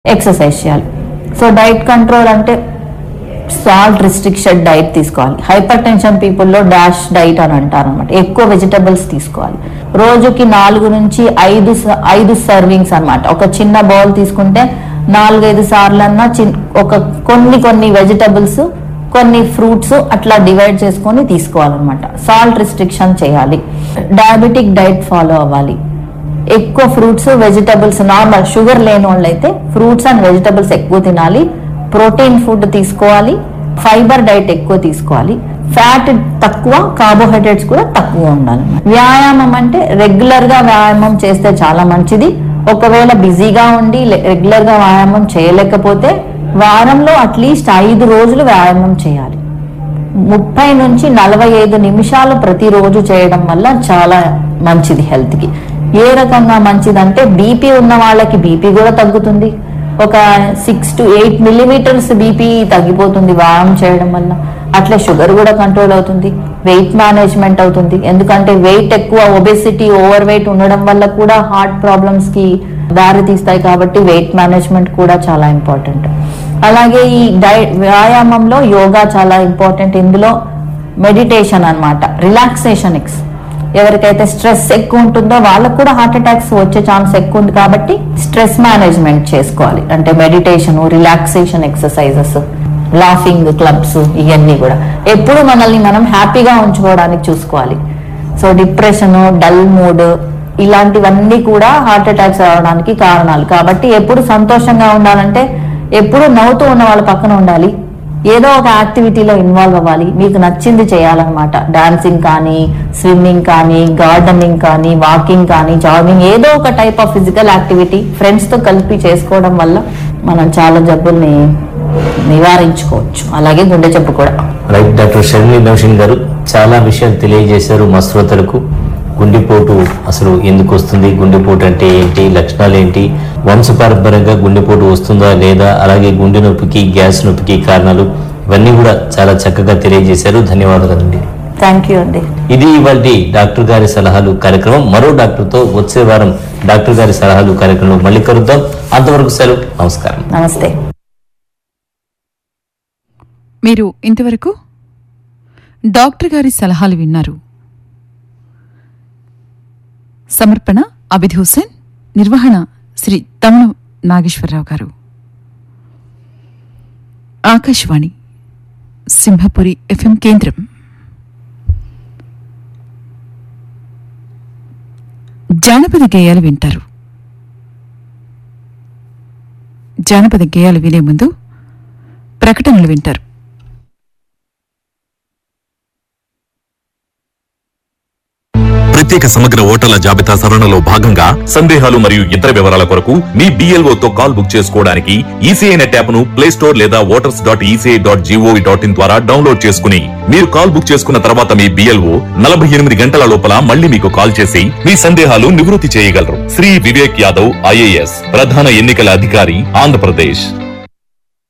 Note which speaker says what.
Speaker 1: exercise చేయాలి so diet control అంటే salt restriction diet తీసుకోవాలి హైపర్ టెన్షన్ పీపుల్లో డాష్ డైట్ అని అంటారు అనమాట ఎక్కువ వెజిటబుల్స్ తీసుకోవాలి రోజుకి నాలుగు నుంచి ఐదు స- ఐదు సర్వింగ్స్ అన్నమాట ఒక చిన్న బౌల్ తీసుకుంటే నాలుగైదు సార్లన్నా చిన్ ఒక కొన్ని కొన్ని వెజిటబుల్స్ కొన్ని ఫ్రూట్స్ అట్లా డివైడ్ చేసుకొని తీసుకోవాలన్నమాట సాల్ట్ రిస్ట్రిక్షన్ చేయాలి డయాబెటిక్ డైట్ ఫాలో అవ్వాలి ఎక్కువ ఫ్రూట్స్ వెజిటబుల్స్ నార్మల్ షుగర్ లేని వాళ్ళు అయితే ఫ్రూట్స్ అండ్ వెజిటబుల్స్ ఎక్కువ తినాలి ప్రోటీన్ ఫుడ్ తీసుకోవాలి ఫైబర్ డైట్ ఎక్కువ తీసుకోవాలి ఫ్యాట్ తక్కువ కార్బోహైడ్రేట్స్ కూడా తక్కువ ఉండాలి వ్యాయామం అంటే రెగ్యులర్ గా వ్యాయామం చేస్తే చాలా మంచిది ఒకవేళ బిజీగా ఉండి రెగ్యులర్ గా వ్యాయామం చేయలేకపోతే వారంలో అట్లీస్ట్ ఐదు రోజులు వ్యాయామం చేయాలి ముప్పై నుంచి నలభై ఐదు నిమిషాలు ప్రతిరోజు చేయడం వల్ల చాలా మంచిది హెల్త్ కి ఏ రకంగా మంచిదంటే బీపీ ఉన్న వాళ్ళకి బీపీ కూడా తగ్గుతుంది ఒక six to eight millimeters BP తగ్గిపోతుంది వ్యాయామం చేయడం వల్ల అట్లే షుగర్ కూడా కంట్రోల్ అవుతుంది వెయిట్ మేనేజ్మెంట్ అవుతుంది ఎందుకంటే వెయిట్ ఎక్కువ ఒబెసిటీ ఓవర్ వెయిట్ ఉండడం వల్ల కూడా హార్ట్ ప్రాబ్లమ్స్ కి దారి తీస్తాయి కాబట్టి వెయిట్ మేనేజ్మెంట్ కూడా చాలా ఇంపార్టెంట్ అలాగే ఈ డై వ్యాయామంలో యోగా చాలా ఇంపార్టెంట్ ఇందులో మెడిటేషన్ అన్నమాట రిలాక్సేషన్ ఎక్స్ ఎవరికైతే స్ట్రెస్ ఎక్కువ ఉంటుందో వాళ్ళకు కూడా హార్ట్ అటాక్స్ వచ్చే ఛాన్స్ ఎక్కువ ఉంది కాబట్టి స్ట్రెస్ మేనేజ్మెంట్ చేసుకోవాలి అంటే meditation relaxation exercises laughing clubs ఇవన్నీ కూడా ఎప్పుడు మనల్ని మనం హ్యాపీగా ఉంచుకోవడానికి చూసుకోవాలి సో డిప్రెషన్ డల్ మూడ్ ఇలాంటివన్నీ కూడా హార్ట్ అటాక్స్ రావడానికి కారణాలు కాబట్టి ఎప్పుడు సంతోషంగా ఉండాలంటే ఎప్పుడు నవ్వుతూ ఉన్న వాళ్ళ పక్కన ఉండాలి ఏదో ఒక యాక్టివిటీలో ఇన్వాల్వ్ అవ్వాలి మీకు నచ్చింది చేయాలన్నమాట డాన్సింగ్ కానీ స్విమ్మింగ్ కానీ గార్డెనింగ్ కానీ వాకింగ్ కానీ జాగింగ్ ఏదో ఒక type of physical activity friends తో కలిపి చేసుకోవడం వల్ల మనం చాలా జబ్బుల్ని నివారించుకోవచ్చు అలాగే గుండె జబ్బు కూడా
Speaker 2: రైట్ డాక్టర్ షర్మిలి నౌషిన్ గారు చాలా విషయాలు తెలియజేశారు మా శ్రోతలకు గుండెపోటు అసలు ఎందుకు వస్తుంది గుండెపోటు అంటే ఏంటి లక్షణాలు ఏంటి వంశపారంపర్యంగా గుండెపోటు వస్తుందా లేదా అలాగే గుండె నొప్పికి గ్యాస్ నొప్పికి కారణాలు ఇవన్నీ కూడా చాలా చక్కగా తెలియజేశారు ధన్యవాదాలండి
Speaker 1: థ్యాంక్ యూ అండి
Speaker 2: ఇది ఇవాళ డాక్టర్ గారి సలహాలు కార్యక్రమం మరో డాక్టర్తో వచ్చే వారం డాక్టర్ గారి సలహాలు కార్యక్రమం మళ్ళీ కలుద్దాం అంతవరకు సెలవు నమస్కారం
Speaker 1: నమస్తే
Speaker 3: మీరు ఇంతవరకు డాక్టర్ గారి సలహాలు విన్నారు సమర్పణ అబిద్ హుసేన్ నిర్వహణ శ్రీ తమను నాగేశ్వరరావు గారు ఆకాశవాణి సింహపురి ఎఫ్ఎం కేంద్రం జానపద గేయాలు వింటారు జానపద గేయాలు వినే ముందు ప్రకటనలు వింటారు
Speaker 4: ప్రత్యేక సమగ్ర ఓటర్ల జాబితా సవరణలో భాగంగా సందేహాలు మరియు ఇతర వివరాల కొరకు మీ BLO తో కాల్ బుక్ చేసుకోవడానికి ఈసీఐ నెట్ యాప్ ను ప్లే స్టోర్ లేదా voters dot ECI dot GOV dot in ద్వారా డౌన్లోడ్ చేసుకుని మీరు కాల్ బుక్ చేసుకున్న తర్వాత మీ బిఎల్ఓ నలభై ఎనిమిది గంటల లోపల మళ్ళీ మీకు కాల్ చేసి మీ సందేహాలు నివృత్తి చేయగలరు శ్రీ వివేక్ యాదవ్ ఐఏఎస్ ప్రధాన ఎన్నికల అధికారి ఆంధ్రప్రదేశ్